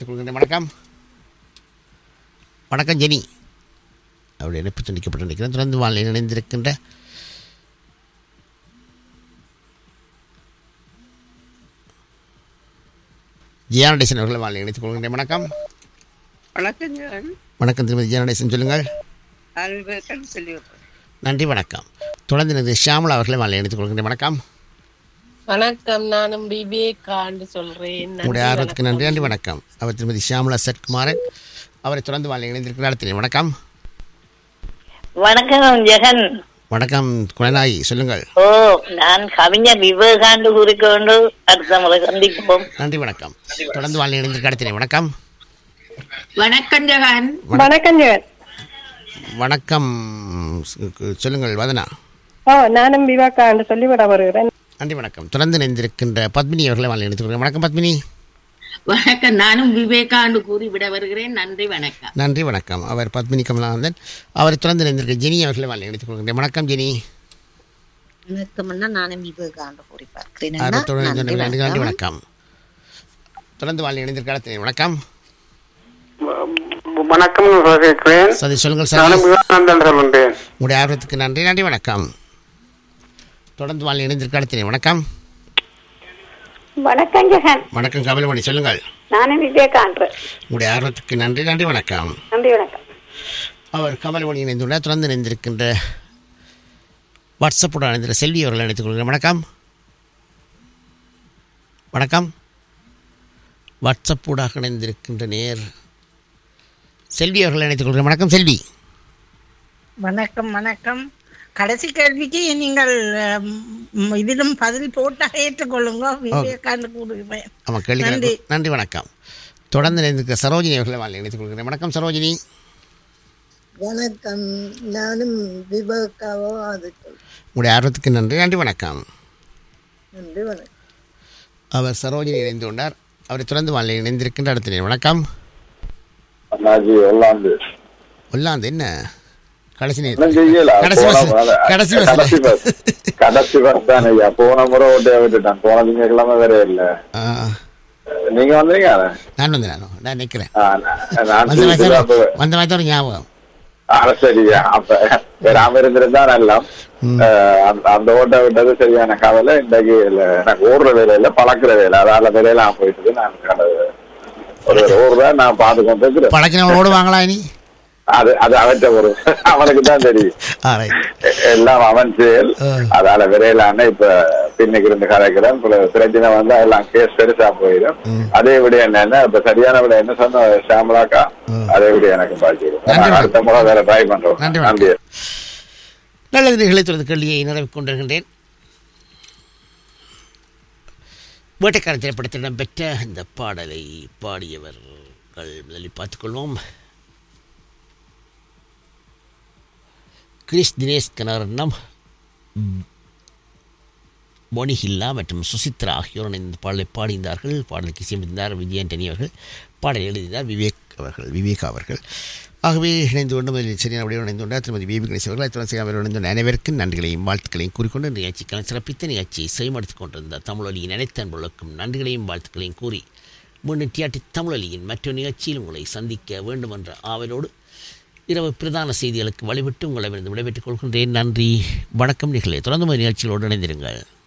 இணைத்துக் கொள்கின்றேன் வணக்கம் வணக்கம் ஜெனி அவருடைய இணைப்பு துண்டிக்கப்பட்டு நிற்கிறேன் தொடர்ந்து வாழ் இணைந்திருக்கின்ற ஜியானடேசன் அவர்களை வாழ் இணைத்துக் கொள்கின்றேன் வணக்கம் வணக்கங்க வணக்கம் திருமதி ஜியானடேசன் சொல்லுங்கள் அல்வேக்கன் சொல்லி நன்றி வணக்கம் தொடர்ந்து எனக்கு ஷியாமலா அவர்களை வாழ் இணைத்துக் கொள்கின்றேன் வணக்கம் வணக்கம் நானும் விவேகான்னு சொல்றேன் நன்றி, உங்களுடைய ஆர்வத்துக்கு வணக்கம். நன்றி நன்றி வணக்கம் அவர் திருமதி ஷியாமலா சத்குமாரன் அவரை தொடர்ந்து வாழ் இணைந்திருக்கிறார் அடுத்த வணக்கம் வணக்கம் ஜெகன் வணக்கம் குழநாய் சொல்லுங்கள் ஓ நான் கவிஞர் விவேகாண்டு கூறிக்கொண்டு அடுத்த முறை சந்திப்போம் நன்றி வணக்கம் தொடர்ந்து வாழ் இணைந்திருக்க அடுத்த வணக்கம் வணக்கம் ஜெகன் வணக்கம் ஜெகன் வணக்கம் சு- சொல்லுங்கள் வதனா ஓ நானும் விவேகாண்டு சொல்லிவிட வருகிறேன் நன்றி வணக்கம் தொடர்ந்து இணைந்திருக்கின்ற பத்மினி அவர்களை வாழ் இணைத்துக் வணக்கம் பத்மினி வணக்கம் நானும் விவேகாண்டு கூறி விட வருகிறேன் நன்றி வணக்கம் நன்றி வணக்கம் அவர் பத்மினி கமலானந்தன் அவரை தொடர்ந்து இணைந்திருக்க ஜெனி அவர்களை வாழ் இணைத்துக் கொள்கின்றேன் வணக்கம் ஜெனி வணக்கம்னா நானும் விவேகாண்டு கூறி பார்க்கிறேன் அவரை அண்ணா. தொடர்ந்து நன்றி நன்றி நன்றி வணக்கம். வணக்கம் தொடர்ந்து வாழ் இணைந்திருக்க அடுத்த வணக்கம் வணக்கம் கேட்கிறேன் சரி சொல்லுங்கள் நானும் சார் விவேகானந்தன் சொல்லுன்றேன் உங்களுடைய ஆர்வத்துக்கு நன்றி நன்றி வணக்கம் தொடர்ந்து வாழ் இணைந்திருக்க அடுத்த வணக்கம் வணக்கம் ஜெகன் வணக்கம் கமலமணி சொல்லுங்கள் நானும் விவேகாண்டு உங்களுடைய ஆர்வத்துக்கு நன்றி நன்றி வணக்கம் நன்றி வணக்கம் அவர் கமலமணி இணைந்துள்ளார் தொடர்ந்து இணைந்திருக்கின்ற வாட்ஸ்அப்போடு இணைந்திருக்கிற செல்வி அவர்கள் இணைத்துக் கொள்கிறேன் வணக்கம் வணக்கம் வாட்ஸ்அப்போடாக இணைந்திருக்கின்ற நேர் செல்வி அவர்கள் இணைத்துக் கொள்கிறேன் வணக்கம் செல்வி வணக்கம் வணக்கம் கடைசி கேள்விக்கு நீங்கள் ம், இதிலும் பதில் போட்டா ஏற்றுக்கொள்ளுங்க விவேகாண்டு கூறுகிறேன் ஆமாம் கேள்வி நன்றி. நன்றி வணக்கம் தொடர்ந்து இணைந்திருக்கிற சரோஜினி அவர்களை வாழ் இணைத்துக் கொள்கிறேன் வணக்கம் சரோஜினி வணக்கம் நானும் விவேகாவோ அதுக்கு உங்களுடைய ஆர்வத்துக்கு நன்றி நன்றி வணக்கம் நன்றி வணக்கம் அவர் சரோஜினி இணைந்து கொண்டார் அவரை தொடர்ந்து வாழ் இணைந்திருக்கின்ற அடுத்த நேர் வணக்கம் அண்ணாஜி ஒல்லாந்து ஒல்லாந்து என்ன கடைசி நேர் ஒண்ணும் செய்யல கடைசி போன பஸ் முறை- கடைசி கடைசி பஸ் பஸ் கடைசி பஸ் தானே ஐயா போன முறை ஓட்டைய விட்டுட்டான் போன திங்கக்கிழமை வேற இல்ல நீங்க வந்தீங்க நான் வந்து நான் நான் நிற்கிறேன் ஆ, நான் நான் வந்த மாதிரி அப்ப தான் வந்த மாதிரி தான் ஒரு ஞாபகம் ஆ, சரியா அப்ப வராம இருந்திருந்தா நல்லா அஹ், அந்த- அந்த ஓட்ட விட்டது சரியான கவலை இன்றைக்கு இல்ல எனக்கு ஓடுற வேலை இல்ல பழக்கிற வேலை அதால வேலையெல்லாம் போயிட்டு நான் கடை- ஒரு ஓடுறத நான் பார்த்து கொண்டு இருக்கிறேன் பழக்கினவங்க ஓடுவாங்களா இனி அது அது அவற்ற ஒரு அவனுக்கு தான் தெரியும் ஆ ரைட் எ- எல்லாம் அவன் செயல் அதால விரையிலான இப்ப பின்னுக்கு இருந்து கலைக்கிறேன் இப்ப பிரச்சனை வந்தா எல்லாம் கேஸ் பெருசா போயிடும் அதே விட என்னன்னா இப்ப சரியான விட என்ன சொன்ன ஷாமலாக்கா அதே விட எனக்கு பாய்ச்சிடும் அடுத்த முறை வேற ட்ரை பண்றோம் நன்றி நன்றி நல்லது நிகழ்ச்சி தொடர்ந்து கேள்வியை நிறைவு கொண்டிருக்கின்றேன் வேட்டைக்காரன் திரைப்படத்தில் இடம்பெற்ற இந்த பாடலை பாடியவர்கள் முதலில் பார்த்துக்கொள்வோம் கிரிஷ் தினேஷ் கனர்ணம் மோனிஹில்லா மற்றும் சுசித்ரா ஆகியோர் இந்த பாடலை பாடியிருந்தார்கள் பாடலுக்கு இசையமைந்தார் விஜயாண்டனி அவர்கள் பாடலை எழுதினார் விவேக் அவர்கள் விவேக் அவர்கள் ஆகவே இணைந்து கொண்டு முதலில் சரியான வடிவம் இணைந்து கொண்டார் திருமதி பேபி கணேஷ் அவர்கள் அத்துடன் செய்யாமல் இணைந்து கொண்ட அனைவருக்கும் நன்றிகளையும் வாழ்த்துக்களையும் கூறிக்கொண்டு நிகழ்ச்சிக்கான சிறப்பித்த நிகழ்ச்சியை செய்மடுத்துக் கொண்டிருந்த தமிழொலியின் அனைத்து அன்புகளுக்கும் நன்றிகளையும் வாழ்த்துக்களையும் கூறி மீண்டும் டிஆர்டி தமிழொலியின் மற்றொரு நிகழ்ச்சியில் உங்களை சந்திக்க வேண்டும் என்ற ஆவலோடு இரவு பிரதான செய்திகளுக்கு வழிபட்டு உங்களை விடைபெற்றுக் கொள்கின்றேன் நன்றி வணக்கம் நிகழே தொடர்ந்து நிகழ்ச்சிகளோடு இணைந்திருங்கள்